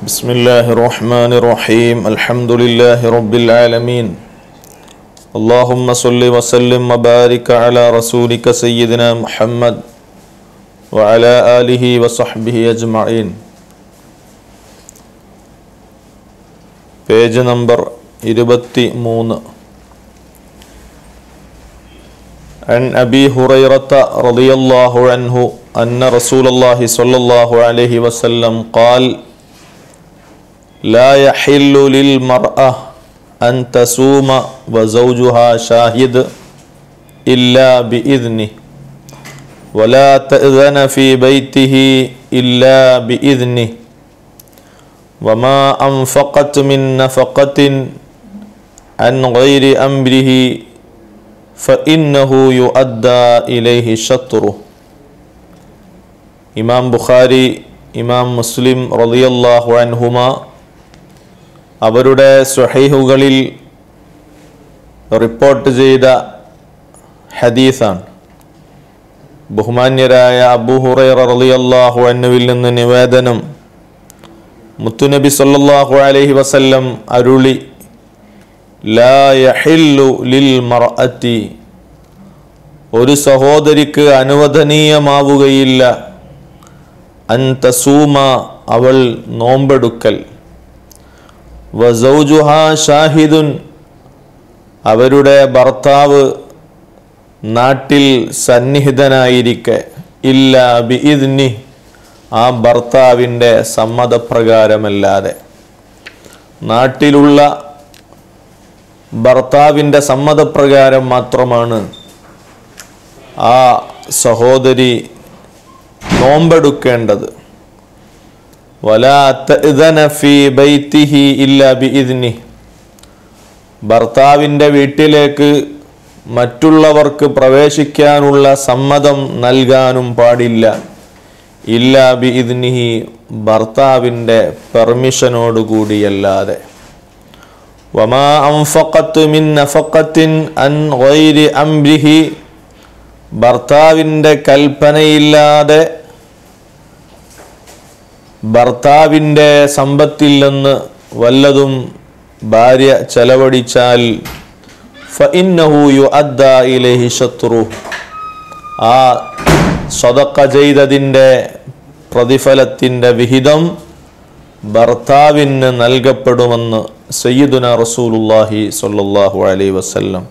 بسم الله الرحمن الرحيم الحمد لله رب العالمين اللهم صل وسلم وبارك على رسولك سيدنا محمد وعلى آله وصحبه أجمعين page number ഇരുപത്തി മൂന്ന് عن أبي هريرة رضي الله عنه أن رسول الله صلى الله عليه وسلم قال لا يحل للمرأة أن تصوم وزوجها شاهد إلا بإذنه ولا تأذن في بيته إلا بإذنه وما أنفقت من نفقة عن غير أمره فإنه يؤدى إليه شطره ഇമാം ബുഖാരി ഇമാം മുസ്ലിം റളിയല്ലാഹു അൻഹുമ അവരുടെ സ്വഹൈഹുകളിൽ റിപ്പോർട്ട് ചെയ്ത ഹദീസാണ് ബഹുമാന്യരായ അബൂ ഹുറൈറ റളിയല്ലാഹു അൻഹുവിൽ നിന്ന് നിവേദനം മുത്തുനബി സല്ലല്ലാഹു അലൈഹി വസല്ലം അരുളി ലാ യഹില്ലു ലിൽ മർഅത്തി ഒരു സഹോദരിക്ക് അനുവദനീയമാവുകയില്ല അൻ തസൂമ അവൾ നോമ്പെടുക്കൽ വസൗജുഹ ഷാഹിദുൻ അവരുടെ ഭർത്താവ് നാട്ടിൽ സന്നിഹിതനായിരിക്കെ ഇല്ല ബിഇദ്നി ആ ഭർത്താവിൻ്റെ സമ്മതപ്രകാരമല്ലാതെ നാട്ടിലുള്ള ഭർത്താവിൻ്റെ സമ്മതപ്രകാരം മാത്രമാണ് ആ സഹോദരി നോമ്പെടുക്കേണ്ടത് ഭർത്താവിൻ്റെ വീട്ടിലേക്ക് മറ്റുള്ളവർക്ക് പ്രവേശിക്കാനുള്ള സമ്മതം നൽകാനും പാടില്ല ഇല്ല ബി ഇതിനിഹി ഭർത്താവിൻ്റെ പെർമിഷനോടുകൂടിയല്ലാതെ വമാ അംഫഖത്ത് മിൻ നഫഖത്തിൻ അൻ ഗൈരി അംരിഹി ഭർത്താവിൻ്റെ കൽപ്പനയില്ലാതെ ഭർത്താവിൻ്റെ സമ്പത്തിൽ നിന്ന് വല്ലതും ഭാര്യ ചെലവഴിച്ചാൽ ഫഇന്നഹു യുഅദ്ദ ഇലൈഹി ശത്രു ആ സ്വതക്ക ചെയ്തതിൻ്റെ പ്രതിഫലത്തിൻ്റെ വിഹിതം ഭർത്താവിന് നൽകപ്പെടുമെന്ന് സയ്യിദുന റസൂലുല്ലാഹി സ്വല്ലല്ലാഹു അലൈഹി വസല്ലം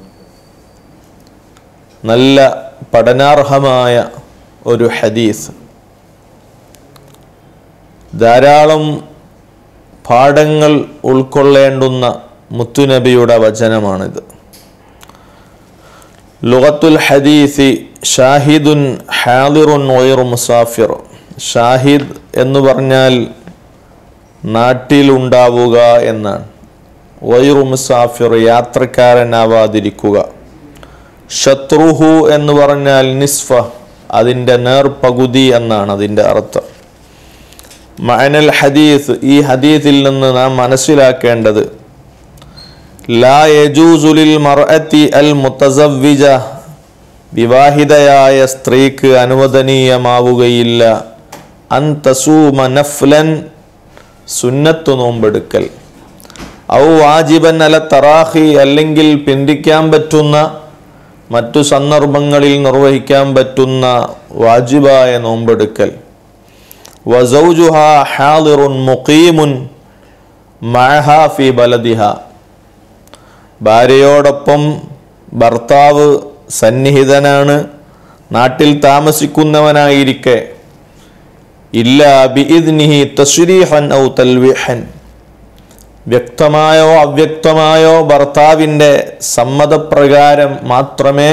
നല്ല പഠനാർഹമായ ഒരു ഹദീസ് ധാരാളം പാഠങ്ങൾ ഉൾക്കൊള്ളേണ്ടുന്ന മുത്തുനബിയുടെ വചനമാണിത് ലുഗത്തുൽ ഹദീസി ഷാഹിദുൻ ഹാദിറുൻ വൈറു മുസാഫിർ ഷാഹിദ് എന്ന് പറഞ്ഞാൽ നാട്ടിലുണ്ടാവുക എന്നാണ് വൈറു മുസാഫിർ യാത്രക്കാരനാവാതിരിക്കുക ശത്രുഹു എന്ന് പറഞ്ഞാൽ നിസ്ഫ അതിൻ്റെ നേർപകുതി എന്നാണ് അതിൻ്റെ അർത്ഥം മഅനൽ ഹദീസ് ഈ ഹദീസിൽ നിന്ന് നാം മനസ്സിലാക്കേണ്ടത് ലാ യജൂസുലിൽ മർഅത്തി അൽ മുത്തസവ്വിജ വിവാഹിതയായ സ്ത്രീക്ക് അനുവദനീയമാവുകയില്ല അൻ തസൂമ നഫ്ലൻ സുന്നത്തു നോമ്പെടുക്കൽ ഔ വാജിബൻ അല തറാഹി അല്ലെങ്കിൽ പിന്തിക്കാൻ പറ്റുന്ന മറ്റു സന്ദർഭങ്ങളിൽ നിർവഹിക്കാൻ പറ്റുന്ന വാജിബായ നോമ്പെടുക്കൽ വസൗജുഹ ഹാദിറുൻ മുഖീമുൻ മഅഹ ഫി ബലദിഹ ഭാര്യയോടൊപ്പം ഭർത്താവ് സന്നിഹിതനാണ് നാട്ടിൽ താമസിക്കുന്നവനായിരിക്കെ ഇല്ല ബിഇദ്നിഹി തസ്രീഹൻ ഔ തൽവിഹൻ വ്യക്തമായോ അവ്യക്തമായോ ഭർത്താവിൻ്റെ സമ്മതപ്രകാരം മാത്രമേ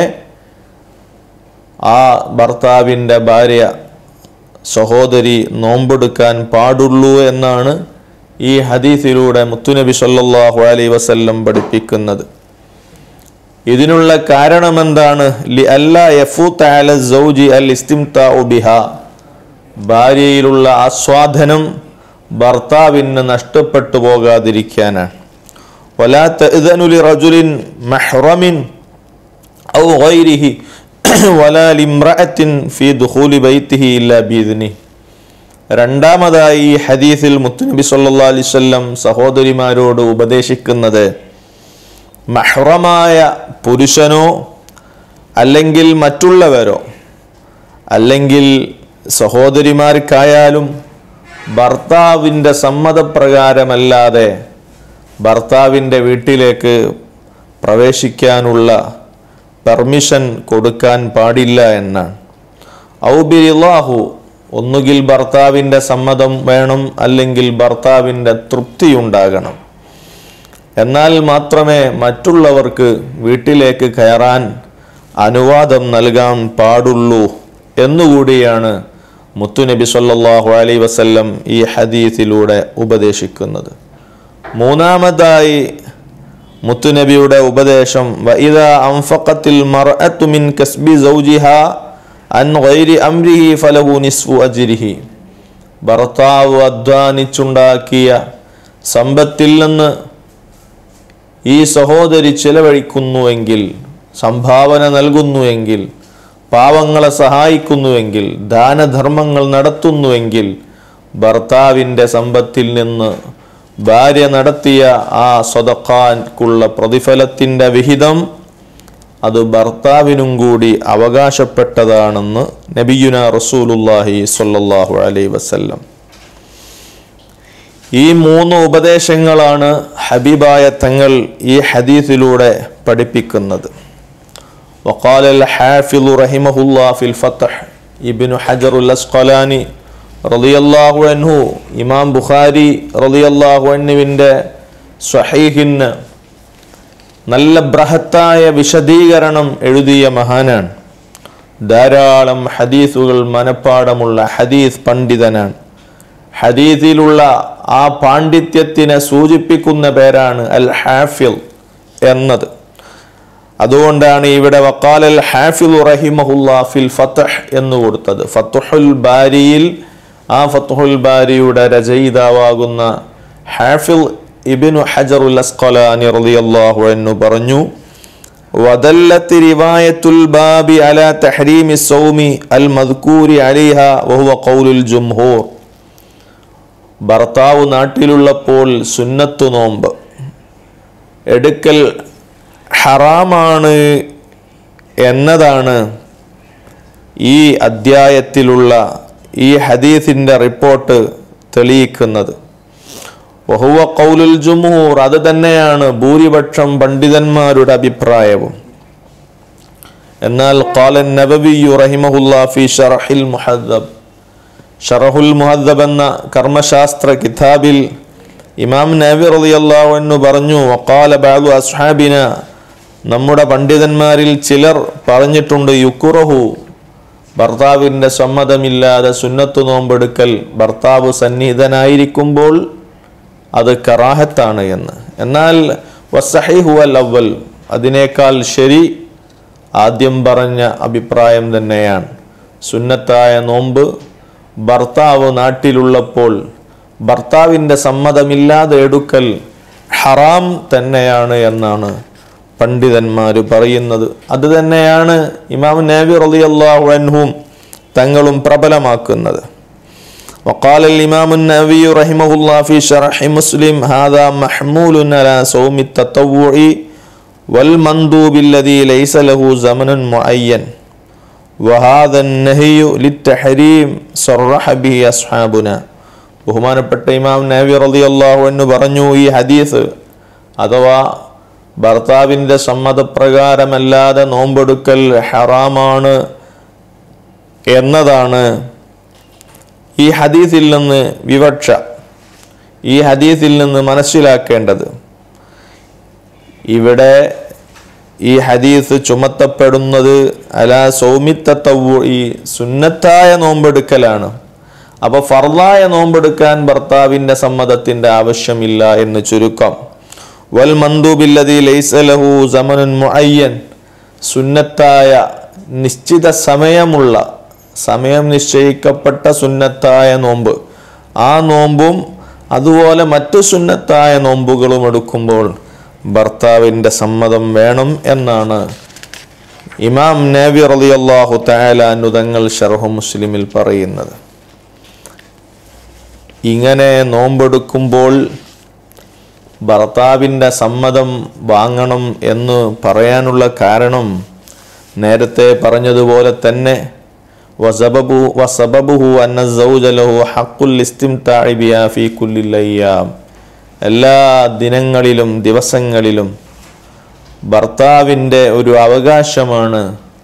ആ ഭർത്താവിൻ്റെ ഭാര്യ സഹോദരി നോമ്പെടുക്കാൻ പാടുള്ളൂ എന്നാണ് ഈ ഹദീസിലൂടെ മുത്തുനബി സല്ലല്ലാഹു അലൈഹി വസല്ലം പഠിപ്പിക്കുന്നത് ഇതിനുള്ള കാരണമെന്താണ് ലി അല്ല യഫൂത്ത് അല സൗജി അൽ ഇസ്തിംതാഉ ബിഹ ഭാര്യയിലുള്ള ആസ്വാദനം ഭർത്താവിന് നഷ്ടപ്പെട്ടു പോകാതിരിക്കാനാണ് വലാ തഅ്ദനു ലി റജുലിൻ മഹ്റമിൻ ഔ ഗൈരിഹി വലാ ലിംറഅത്തിൻ ഫീ ദുഖൂലി ബൈത്തിഹി ഇല്ലാ ബിഇദ്നി രണ്ടാമതായി ഈ ഹദീസിൽ മുത്തുനബി സല്ലാ അലിസ്വല്ലം സഹോദരിമാരോട് ഉപദേശിക്കുന്നത് മഹ്റമായ പുരുഷനോ അല്ലെങ്കിൽ മറ്റുള്ളവരോ അല്ലെങ്കിൽ സഹോദരിമാർക്കായാലും ഭർത്താവിൻ്റെ സമ്മതപ്രകാരമല്ലാതെ ഭർത്താവിൻ്റെ വീട്ടിലേക്ക് പ്രവേശിക്കാനുള്ള പെർമിഷൻ കൊടുക്കാൻ പാടില്ല എന്നാണ് ഔബിരില്ലാഹു ഒന്നുകിൽ ഭർത്താവിൻ്റെ സമ്മതം വേണം അല്ലെങ്കിൽ ഭർത്താവിൻ്റെ തൃപ്തിയുണ്ടാകണം എന്നാൽ മാത്രമേ മറ്റുള്ളവർക്ക് വീട്ടിലേക്ക് കയറാൻ അനുവാദം നൽകാൻ പാടുള്ളൂ എന്നുകൂടിയാണ് മുത്തുനബി സല്ലല്ലാഹു അലൈഹി വസല്ലം ഈ ഹദീസിലൂടെ ഉപദേശിക്കുന്നത് മൂന്നാമതായി മുത്തുനബിയുടെ ഉപദേശം വഇദ അൻഫഖത്തിൽ മർഅത്തു മിൻ കസ്ബി സൗജിഹാ അൻ ഗൈരി അംരിഹി ഫലഹു നിസ്ഫു അജ്രിഹി ഭർത്താവ് അധ്വാനിച്ചുണ്ടാക്കിയ സമ്പത്തിൽ നിന്ന് ഈ സഹോദരി ചിലവഴിക്കുന്നുവെങ്കിൽ സംഭാവന നൽകുന്നുവെങ്കിൽ പാവങ്ങളെ സഹായിക്കുന്നുവെങ്കിൽ ദാനധർമ്മങ്ങൾ നടത്തുന്നുവെങ്കിൽ ഭർത്താവിൻ്റെ സമ്പത്തിൽ നിന്ന് ഭാര്യ നടത്തിയ ആ സ്വതക്കാൻക്കുള്ള പ്രതിഫലത്തിൻ്റെ വിഹിതം അത് ഭർത്താവിനും കൂടി അവകാശപ്പെട്ടതാണെന്ന് നബിയുന റസൂലുല്ലാഹി സ്വല്ലല്ലാഹു അലൈഹി വസല്ലം ഈ മൂന്ന് ഉപദേശങ്ങളാണ് ഹബീബായ തങ്ങൾ ഈ ഹദീസിലൂടെ പഠിപ്പിക്കുന്നത് وقال الحافظ رحمه الله في الفتح ابن حجر الأسقلاني رضي الله عنه ഇമാം ബുഖാരി റളിയല്ലാഹു അൻഹുവിൻ്റെ സ്വഹീഹിന് നല്ല ബൃഹത്തായ വിശദീകരണം എഴുതിയ മഹാനാണ് ധാരാളം ഹദീസുകൾ മനപ്പാടമുള്ള ഹദീസ് പണ്ഡിതനാണ് ഹദീസിലുള്ള ആ പാണ്ഡിത്യത്തിനെ സൂചിപ്പിക്കുന്ന പേരാണ് അൽ ഹാഫിൽ എന്നത് അതുകൊണ്ടാണ് ഇവിടെ വക്കാലൽ ഹാഫിൽ റഹിമഹുല്ല ഫിൽ ഫത്തഹ് എന്ന് കൊടുത്തത് ഫത്തുഹുൽ ബാരിയിൽ ആ ഫത്തുഹുൽ ബാരിയുടെ രചയിതാവാകുന്ന ഹാഫിൽ ഇബിനു ഹജറുൽ അസ്ഖലാനി റളിയല്ലാഹു അൻഹു പറഞ്ഞു ودلت رواية الباب على تحريم الصوم المذكور عليها وهو قول الجمهور ഭർത്താവ് നാട്ടിലുള്ളപ്പോൾ സുന്നത്തു നോമ്പ് എടുക്കൽ ഹറാമാണ് എന്നതാണ് ഈ അദ്ധ്യായത്തിലുള്ള ഈ ഹദീസിൻ്റെ റിപ്പോർട്ട് തെളിയിക്കുന്നത് വഹുവ കൗലുൽ ജുമൂർ അത് തന്നെയാണ് ഭൂരിപക്ഷം പണ്ഡിതന്മാരുടെ അഭിപ്രായവും എന്നാൽ ഖാലൻ നബവിയു റഹിമഹുല്ലാ ഫി ഷറഹിൽ മുഹദ്ദബ് ഷറഹുൽ മുഹദ്ദബ് എന്ന കർമ്മശാസ്ത്ര കിതാബിൽ ഇമാം നബി റളിയല്ലാഹു അൻഹു പറഞ്ഞു വഖാല ബഅദു അസ്ഹാബിന നമ്മുടെ പണ്ഡിതന്മാരിൽ ചിലർ പറഞ്ഞിട്ടുണ്ട് യുക്കുറഹു ഭർത്താവിൻ്റെ സമ്മതമില്ലാതെ സുന്നത്ത് നോമ്പെടുക്കൽ ഭർത്താവ് സന്നിഹിതനായിരിക്കുമ്പോൾ അത് കറാഹത്താണ് എന്ന് എന്നാൽ വസഹിഹു അൽ അവൽ അതിനേക്കാൾ ശരി ആദ്യം പറഞ്ഞ അഭിപ്രായം തന്നെയാണ് സുന്നത്തായ നോമ്പ് ഭർത്താവ് നാട്ടിലുള്ളപ്പോൾ ഭർത്താവിൻ്റെ സമ്മതമില്ലാതെ എടുക്കൽ ഹറാം തന്നെയാണ് എന്നാണ് പണ്ഡിതന്മാർ പറയുന്നത് അത് തന്നെയാണ് ഇമാം നബി റളിയല്ലാഹു അൻഹും തങ്ങളും പ്രബലമാക്കുന്നത് وقال الإمام النووي رحمه الله في شرح مسلم هذا محمول على صوم التطوع والمندوب الذي ليس له زمن معين وهذا النهي للتحريم صرح به أصحابنا ബഹുമാനപ്പെട്ട ഇമാം നബി റളിയല്ലാഹു അൻഹു പറഞ്ഞു ഈ ഹദീസ് അഥവാ ഭർത്താവിൻ്റെ സമ്മതപ്രകാരമല്ലാതെ നോമ്പെടുക്കൽ ഹറാമാണ് എന്നതാണ് ഈ ഹദീസിൽ നിന്ന് വിവക്ഷ ഈ ഹദീസിൽ നിന്ന് മനസ്സിലാക്കേണ്ടത് ഇവിടെ ഈ ഹദീസ് ചുമത്തപ്പെടുന്നത് അല സൗമിത്തവു ഈ സുന്നത്തായ നോമ്പെടുക്കലാണ് അപ്പോൾ ഫർലായ നോമ്പെടുക്കാൻ ഭർത്താവിൻ്റെ സമ്മതത്തിൻ്റെ ആവശ്യമില്ല എന്ന് ചുരുക്കം വൽ മന്ദൂബില്ലതി ലൈസലഹു സമനുൻ മുഅയ്യൻ സുന്നത്തായ നിശ്ചിത സമയമുള്ള സമയം നിശ്ചയിക്കപ്പെട്ട സുന്നത്തായ നോമ്പ് ആ നോമ്പും അതുപോലെ മറ്റു സുന്നത്തായ നോമ്പുകളും എടുക്കുമ്പോൾ ഭർത്താവിൻ്റെ സമ്മതം വേണം എന്നാണ് ഇമാം നബി റളിയല്ലാഹു തആല അനുതങ്ങൾ ഷർഹു മുസ്ലിമിൽ പറയുന്നത് ഇങ്ങനെ നോമ്പെടുക്കുമ്പോൾ ഭർത്താവിൻ്റെ സമ്മതം വാങ്ങണം എന്ന് പറയാനുള്ള കാരണം നേരത്തെ പറഞ്ഞതുപോലെ തന്നെ വസബബു വസബബുഹു അന്ന സൗജലഹു ഹക്കുൽ ഇസ്തിംതാഇ ബിഹാ ഫീ കുല്ലിൽ അയ്യാം എല്ലാ ദിനങ്ങളിലും ദിവസങ്ങളിലും ഭർത്താവിൻ്റെ ഒരു അവകാശമാണ്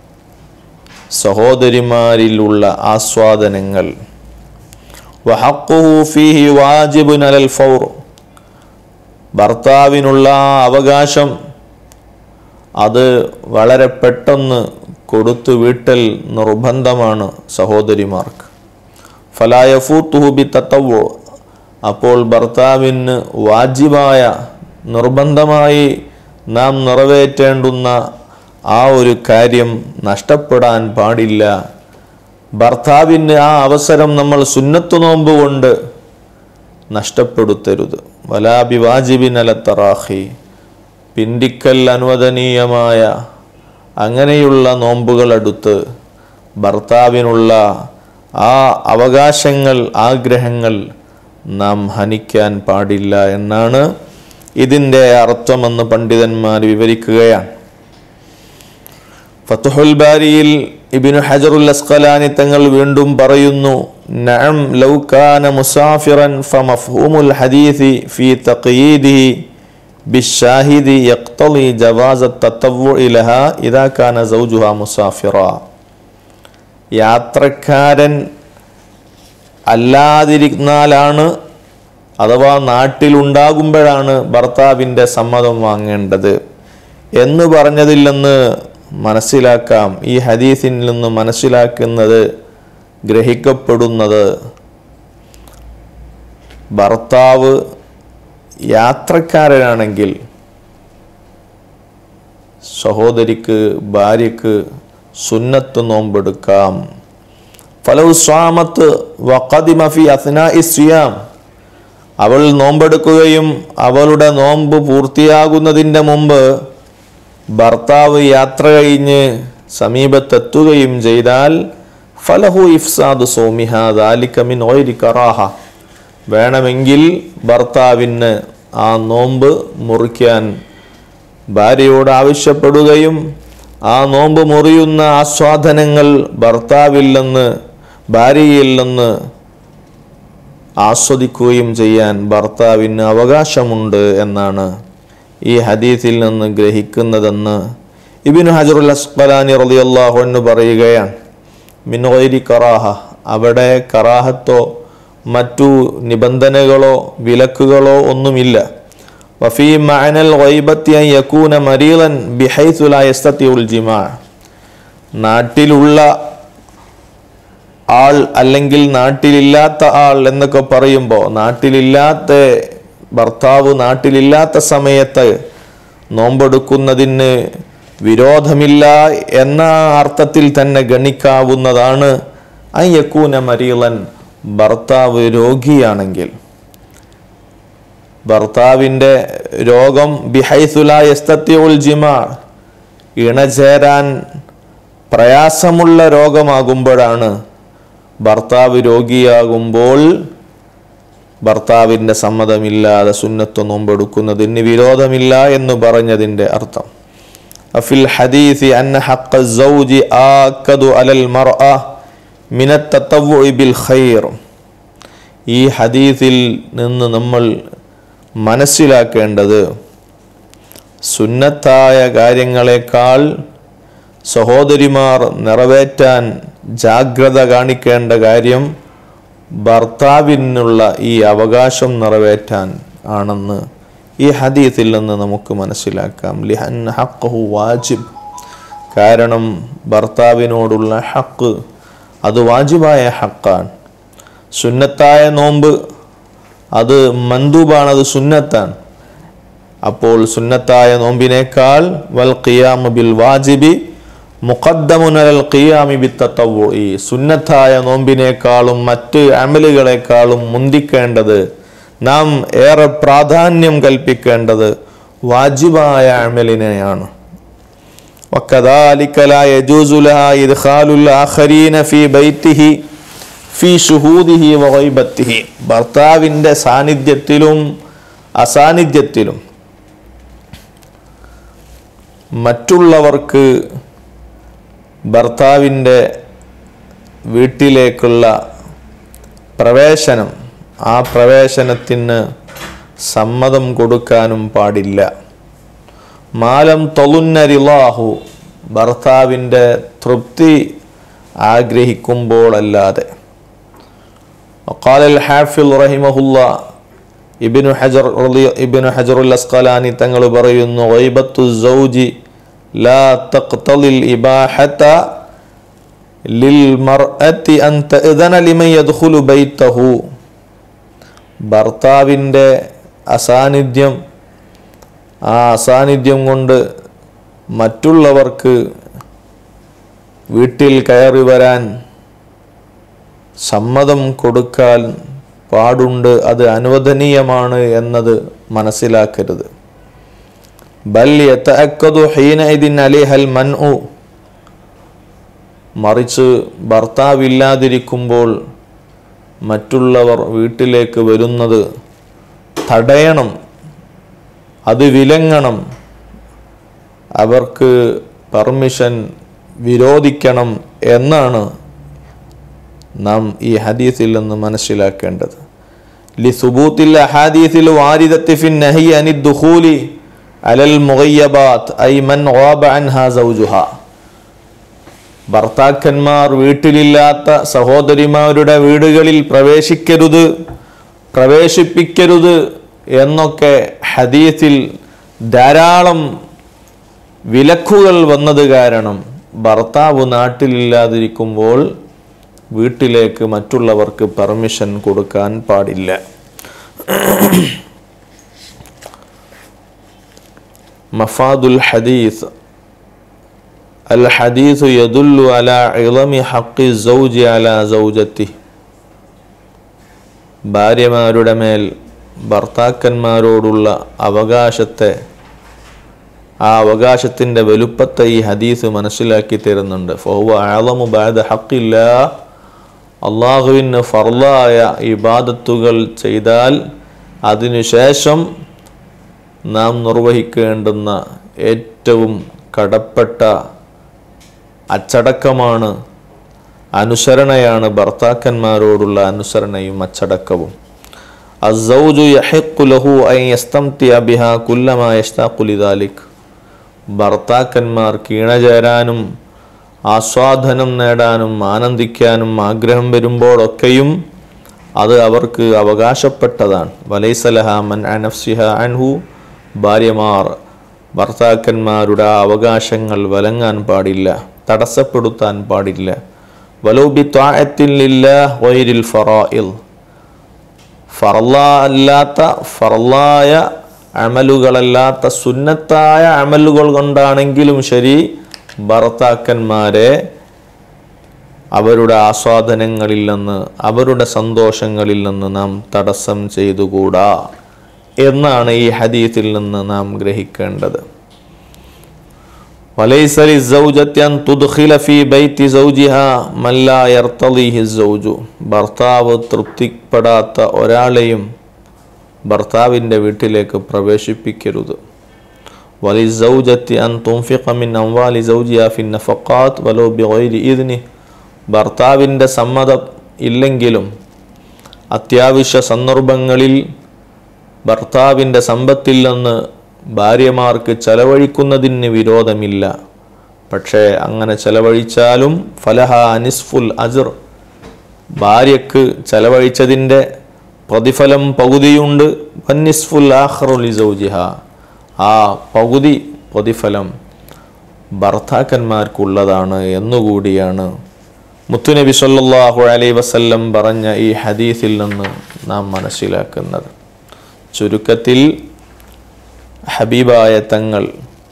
സഹോദരിമാരിലുള്ള ആസ്വാദനങ്ങൾ വഹഖുഹു ഫീഹി വാജിബുൻ അലൽ ഫൗർ ഭർത്താവിനുള്ള ആ അവകാശം അത് വളരെ പെട്ടെന്ന് കൊടുത്തു വീട്ടൽ നിർബന്ധമാണ് സഹോദരിമാർക്ക് ഫലായഫൂത്തുഹു ബി തത്തവോ അപ്പോൾ ഭർത്താവിന് വാജിബായ നിർബന്ധമായി നാം നിറവേറ്റേണ്ടുന്ന ആ ഒരു കാര്യം നഷ്ടപ്പെടാൻ പാടില്ല ഭർത്താവിന് ആ അവസരം നമ്മൾ സുന്നത്തു നോമ്പ് കൊണ്ട് നഷ്ടപ്പെടുത്തരുത് വലാബി വാജിബിനലത്തറാഹി പിണ്ടിക്കൽ അനുവദനീയമായ അങ്ങനെയുള്ള നോമ്പുകൾ അടുത്ത് ഭർത്താവിനുള്ള ആ അവകാശങ്ങൾ ആഗ്രഹങ്ങൾ നാം ഹനിക്കാൻ പാടില്ല എന്നാണ് ഇതിൻ്റെ അർത്ഥമെന്ന് പണ്ഡിതന്മാർ വിവരിക്കുകയാണ് ഫത്തുഹുൽ ബാരിയിൽ ഇബിനു ഹജറുൽ അസ്ഖലാനി തങ്ങൾ വീണ്ടും പറയുന്നു നഅം ലൗ കാന മുസാഫിറൻ ഫമഫ്ഹൂമുൽ ഹദീസി ഫീ തഖയീദിഹി ബിശ്ശാഹിദി യഖ്തളി ജവാസ തത്തവ്വുഇ ലഹാ ഇദാ കാന സൗജുഹാ മുസാഫിറ യാത്രക്കാരൻ അല്ലാതിരുന്നാലാണ് അഥവാ നാട്ടിലുണ്ടാകുമ്പോഴാണ് ഭർത്താവിൻ്റെ സമ്മതം വാങ്ങേണ്ടത് എന്ന് പറഞ്ഞതിൽ നിന്ന് മനസ്സിലാക്കാം ഈ ഹദീസിൽ നിന്ന് മനസ്സിലാക്കുന്നത് ഗ്രഹിക്കപ്പെടുന്നത് ഭർത്താവ് യാത്രക്കാരനാണെങ്കിൽ സഹോദരിക്ക് ഭാര്യക്ക് സുന്നത്ത് നോമ്പെടുക്കാം ഫലവ് സ്വാമത്ത് വഖദിമഫി അസ്നാ ഇസ്യാം അവൾ നോമ്പെടുക്കുകയും അവളുടെ നോമ്പ് പൂർത്തിയാകുന്നതിൻ്റെ മുമ്പ് ഭർത്താവ് യാത്ര കഴിഞ്ഞ് സമീപത്തെത്തുകയും ചെയ്താൽ ഫലഹു ഇഫ്സാദ് സോമിഹ ദാലിക്കമിൻ ഓയിരി കറാഹ വേണമെങ്കിൽ ഭർത്താവിന് ആ നോമ്പ് മുറിക്കാൻ ഭാര്യയോട് ആവശ്യപ്പെടുകയും ആ നോമ്പ് മുറിയുന്ന ആസ്വാദനങ്ങൾ ഭർത്താവിൽ നിന്ന് ഭാര്യയിൽ നിന്ന് ആസ്വദിക്കുകയും ചെയ്യാൻ ഭർത്താവിന് അവകാശമുണ്ട് എന്നാണ് ഈ ഹദീസിൽ നിന്ന് ഗ്രഹിക്കുന്നതെന്ന് ഇബിൻ ഹജറുൽ അസ്ഖലാനി റളിയല്ലാഹു അൻഹു പറയുകയാണ് മിൻഗൈരി കറാഹ അവിടെ കറാഹത്തോ മറ്റു നിബന്ധനകളോ വിലക്കുകളോ ഒന്നുമില്ല വഫീ മഅനൽ ഗൈബത്തി അൻ യകൂന മരീളൻ ബിഹൈസു ലാ യസ്തതിഉൽ ജിമാ നാട്ടിലുള്ള ആൾ അല്ലെങ്കിൽ നാട്ടിലില്ലാത്ത ആൾ എന്നൊക്കെ പറയുമ്പോൾ നാട്ടിലില്ലാത്ത ഭർത്താവ് നാട്ടിലില്ലാത്ത സമയത്ത് നോമ്പെടുക്കുന്നതിന് വിരോധമില്ല എന്ന അർത്ഥത്തിൽ തന്നെ ഗണിക്കാവുന്നതാണ് അയ്യക്കൂന മരീളൻ ഭർത്താവ് രോഗിയാണെങ്കിൽ ഭർത്താവിൻ്റെ രോഗം ബിഹൈസുല എസ്തത്യുൽ ജിമാ ഇണചേരാൻ പ്രയാസമുള്ള രോഗമാകുമ്പോഴാണ് ഭർത്താവ് രോഗിയാകുമ്പോൾ ഭർത്താവിൻ്റെ സമ്മതമില്ലാതെ സുന്നത്ത് നോമ്പെടുക്കുന്നതിന് വിരോധമില്ല എന്ന് പറഞ്ഞതിൻ്റെ അർത്ഥം അഫിൽ ഹദീസി അന്ന ഹഖ സൗജി ആക്കദു അലൽ മർഅ മിനത്ത് തത്തവ്വുഇ ബിൽ ഖൈർ ഈ ഹദീസിൽ നിന്ന് നമ്മൾ മനസ്സിലാക്കേണ്ടത് സുന്നത്തായ കാര്യങ്ങളെക്കാൾ സഹോദരിമാർ നിറവേറ്റാൻ ജാഗ്രത കാണിക്കേണ്ട കാര്യം ഭർത്താവിനുള്ള ഈ അവകാശം നിറവേറ്റാൻ ആണെന്ന് ഈ ഹദീസിൽ നിന്ന് നമുക്ക് മനസ്സിലാക്കാം ലിഹൻ ഹഖു വാജിബ് കാരണം ഭർത്താവിനോടുള്ള ഹക്ക് അത് വാജിബായ ഹക്കാണ് സുന്നത്തായ നോമ്പ് അത് മന്ദൂബാണ് അത് സുന്നത്താണ് അപ്പോൾ സുന്നത്തായ നോമ്പിനേക്കാൾ വൽ ഖിയാമു ബിൽ വാജിബി മുഖദ്ദമുനൽ ഖിയാമി ബി തത്തവ്വുഇ സുന്നത്തായ നോമ്പിനേക്കാളും മറ്റ് അമലുകളെക്കാളും മുന്തിക്കേണ്ടത് നാം ഏറെ പ്രാധാന്യം കൽപ്പിക്കേണ്ടത് വാജിബായ അമലിനെയാണ് وكذلك لا يجوز لها إدخال الآخرين في بيته ഫി ഷുഹൂദിഹി വൈബത്തിഹി ഭർത്താവിൻ്റെ സാന്നിധ്യത്തിലും അസാന്നിധ്യത്തിലും മറ്റുള്ളവർക്ക് ഭർത്താവിൻ്റെ വീട്ടിലേക്കുള്ള പ്രവേശനം ആ പ്രവേശനത്തിന് സമ്മതം കൊടുക്കാനും പാടില്ല മാലം തൊളുന്നരിലാഹു ഭർത്താവിൻ്റെ തൃപ്തി ആഗ്രഹിക്കുമ്പോഴല്ലാതെ وقال الحافظ رحمه الله ഇബിനു ഹജർ റളി- ഇബിനു ഹജറുൽ അസ്കലാനി തങ്ങൾ പറയുന്നു ഗൈബത്തു സൗജി ലാ തഖ്തലിൽ ഇബാഹത ലിൽ മർഅത്തി അൻ തഅ്ദന ലിമൻ യദ്ഖുലു ബൈതഹു ഭർത്താവിൻ്റെ അസാന്നിധ്യം ആ അസാന്നിധ്യം കൊണ്ട് മറ്റുള്ളവർക്ക് വീട്ടിൽ കയറി വരാൻ സമ്മതം കൊടുക്കാൻ പാടുണ്ട് അത് അനുവദനീയമാണ് എന്നത് മനസ്സിലാക്കരുത് ബൽ യതഅക്കദു ഹീനഇദിൻ അലിഹൽ മൻഉ മറിച്ച് ഭർത്താവില്ലാതിരിക്കുമ്പോൾ മറ്റുള്ളവർ വീട്ടിലേക്ക് വരുന്നത് തടയണം അത് വിലങ്ങണം അവർക്ക് പെർമിഷൻ വിരോധിക്കണം എന്നാണ് നാം ഈ ഹദീസിൽ നിന്ന് മനസ്സിലാക്കേണ്ടത് ലിസുബൂത്തിൽ അഹാദീസിൽ വാരിദത്തി ഫിൻ നഹി അനി ദുഖൂലി അലൽ മുഗയ്യബാത്ത് ഐ മൻ ഗാബ അൻഹാ സൗജുഹ ഭർത്താക്കന്മാർ വീട്ടിലില്ലാത്ത സഹോദരിമാരുടെ വീടുകളിൽ പ്രവേശിക്കരുത് പ്രവേശിപ്പിക്കരുത് എന്നൊക്കെ ഹദീസിൽ ധാരാളം വിലക്കുകൾ വന്നത് കാരണം ഭർത്താവ് നാട്ടിലില്ലാതിരിക്കുമ്പോൾ വീട്ടിലേക്ക് മറ്റുള്ളവർക്ക് പെർമിഷൻ കൊടുക്കാൻ പാടില്ല മഫാദുൽ ഹദീസ് അൽ ഹദീസ് യദുല്ലു അല ഇളമി ഹക്കി സൗജി അല സൗജത്തി ഭാര്യമാരുടെ മേൽ ഭർത്താക്കന്മാരോടുള്ള അവകാശത്തെ ആ അവകാശത്തിൻ്റെ വലുപ്പത്തെ ഈ ഹദീസ് മനസ്സിലാക്കി തരുന്നുണ്ട് ഫഹുവ ആളമു ബാദ ഹക്കില്ല അള്ളാഹുവിന് ഫർലായ ഇബാദത്തുകൾ ചെയ്താൽ അതിനുശേഷം നാം നിർവഹിക്കേണ്ടുന്ന ഏറ്റവും കടപ്പെട്ട അച്ചടക്കമാണ് അനുസരണയാണ് ഭർത്താക്കന്മാരോടുള്ള അനുസരണയും അച്ചടക്കവും അസൗജു യഹിഖു ലഹു അൻ യസ്തംതിഅ ബിഹാ കുല്ലമാ യഷ്താഖു ലിദാലിക് ഭർത്താക്കന്മാർ കീണചേരാനും ആസ്വാദനം നേടാനും ആനന്ദിക്കാനും ആഗ്രഹം വരുമ്പോഴൊക്കെയും അത് അവർക്ക് അവകാശപ്പെട്ടതാണ് വലൈസലഹ മൻ അനഫ്സിഹ അൻഹു ഭാര്യമാർ ഭർത്താക്കന്മാരുടെ ആ അവകാശങ്ങൾ വലങ്ങാൻ പാടില്ല തടസ്സപ്പെടുത്താൻ പാടില്ല വലൂബി ത്വാഅത്തില്ല വൈരിൽ ഫറായിൽ ഫറല്ല അല്ലാത്ത ഫറല്ലായ അമലുകളല്ലാത്ത സുന്നത്തായ അമലുകൾ കൊണ്ടാണെങ്കിലും ശരി ഭർത്താക്കന്മാരെ അവരുടെ ആസ്വാദനങ്ങളിൽ നിന്ന് അവരുടെ സന്തോഷങ്ങളിൽ നിന്ന് നാം തടസ്സം ചെയ്തുകൂടാ എന്നാണ് ഈ ഹദീത്തിൽ നിന്ന് നാം ഗ്രഹിക്കേണ്ടത് وليس للزوجة أن تدخل في بيت زوجها من لا يرتضيه الزوج ഭർത്താവ് തൃപ്തിപ്പെടാത്ത ഒരാളെയും ഭർത്താവിൻ്റെ വീട്ടിലേക്ക് പ്രവേശിപ്പിക്കരുത് വലിസൗജത്തി അൻ തുംഫിഖ മിൻ അംവാലി സൗജിയ ഫിൻ നഫഖാത്ത് വലോ ബിഗൈരി ഇദ്നി ഭർത്താവിൻ്റെ സമ്മതം ഇല്ലെങ്കിലും അത്യാവശ്യ സന്ദർഭങ്ങളിൽ ഭർത്താവിൻ്റെ സമ്പത്തിൽ നിന്ന് ഭാര്യമാർക്ക് ചെലവഴിക്കുന്നതിന് വിരോധമില്ല പക്ഷേ അങ്ങനെ ചെലവഴിച്ചാലും ഫലഹ അനിസ്ഫുൽ അജർ ഭാര്യക്ക് ചെലവഴിച്ചതിൻ്റെ പ്രതിഫലം പകുതിയുണ്ട് വന്നിസ്ഫുൽ ആഹ്റുലി സൗജിഹ ആ പകുതി പ്രതിഫലം ഭർത്താക്കന്മാർക്കുള്ളതാണ് എന്നുകൂടിയാണ് മുത്തുനബി സല്ലല്ലാഹു അലൈഹി വസല്ലം പറഞ്ഞ ഈ ഹദീസിൽ നിന്ന് നാം മനസ്സിലാക്കുന്നത് ചുരുക്കത്തിൽ ഹബീബായ തങ്ങൾ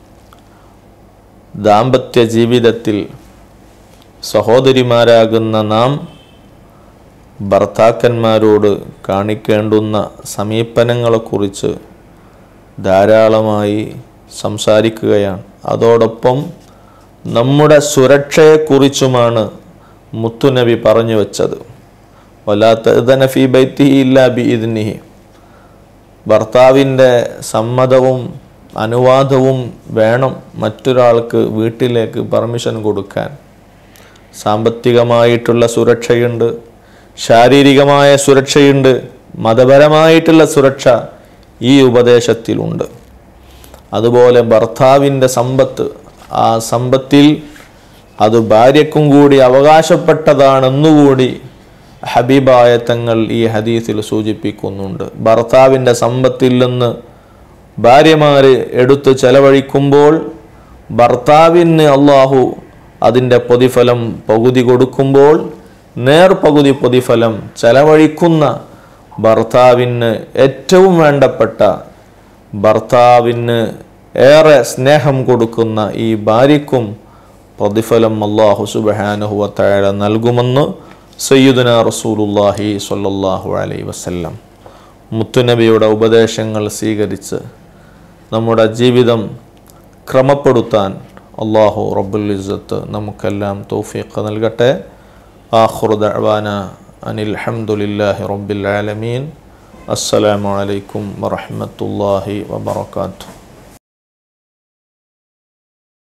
ദാമ്പത്യ ജീവിതത്തിൽ സഹോദരിമാരാകുന്ന നാം ഭർത്താക്കന്മാരോട് കാണിക്കേണ്ടുന്ന സമീപനങ്ങളെക്കുറിച്ച് ധാരാളമായി സംസാരിക്കുകയാണ് അതോടൊപ്പം നമ്മുടെ സുരക്ഷയെക്കുറിച്ചുമാണ് മുത്തുനബി പറഞ്ഞു വച്ചത് വലാത്ത ഫി ബൈത്തിഹി ഇല്ലാ ബി ഇതിനിഹി ഭർത്താവിൻ്റെ സമ്മതവും അനുവാദവും വേണം മറ്റൊരാൾക്ക് വീട്ടിലേക്ക് പെർമിഷൻ കൊടുക്കാൻ സാമ്പത്തികമായിട്ടുള്ള സുരക്ഷയുണ്ട് ശാരീരികമായ സുരക്ഷയുണ്ട് മതപരമായിട്ടുള്ള സുരക്ഷ ഈ ഉപദേശത്തിലുണ്ട് അതുപോലെ ഭർത്താവിൻ്റെ സമ്പത്ത് ആ സമ്പത്തിൽ അത് ഭാര്യക്കും കൂടി അവകാശപ്പെട്ടതാണെന്നുകൂടി ഹബീബായ തങ്ങൾ ഈ ഹദീസിൽ സൂചിപ്പിക്കുന്നുണ്ട് ഭർത്താവിൻ്റെ സമ്പത്തിൽ നിന്ന് ഭാര്യമാർ എടുത്ത് ചെലവഴിക്കുമ്പോൾ ഭർത്താവിന് അള്ളാഹു അതിൻ്റെ പ്രതിഫലം പകുതി കൊടുക്കുമ്പോൾ നേർ പകുതി പ്രതിഫലം ചെലവഴിക്കുന്ന ഭർത്താവിന് ഏറ്റവും വേണ്ടപ്പെട്ട ഭർത്താവിന് ഏറെ സ്നേഹം കൊടുക്കുന്ന ഈ ഭാര്യയ്ക്കും പ്രതിഫലം അള്ളാഹു സുബഹാനുഹുവത്തഴ നൽകുമെന്ന് സയ്യുദന റസൂലുല്ലാഹി സ്വല്ലല്ലാഹു അലൈ വസല്ലം മുത്തുനബിയുടെ ഉപദേശങ്ങൾ സ്വീകരിച്ച് നമ്മുടെ ജീവിതം ക്രമപ്പെടുത്താൻ അള്ളാഹു റബ്ബുൽ ഇസ്സത്ത് നമുക്കെല്ലാം തൗഫീഖ് നൽകട്ടെ ആഖുർ ദഅവാന അനിൽ ഹംദുലില്ലാഹി റബ്ബിൽ ആലമീൻ അസ്സലാമു അലൈക്കും വറഹ്മത്തുള്ളാഹി വബറകാതുഹു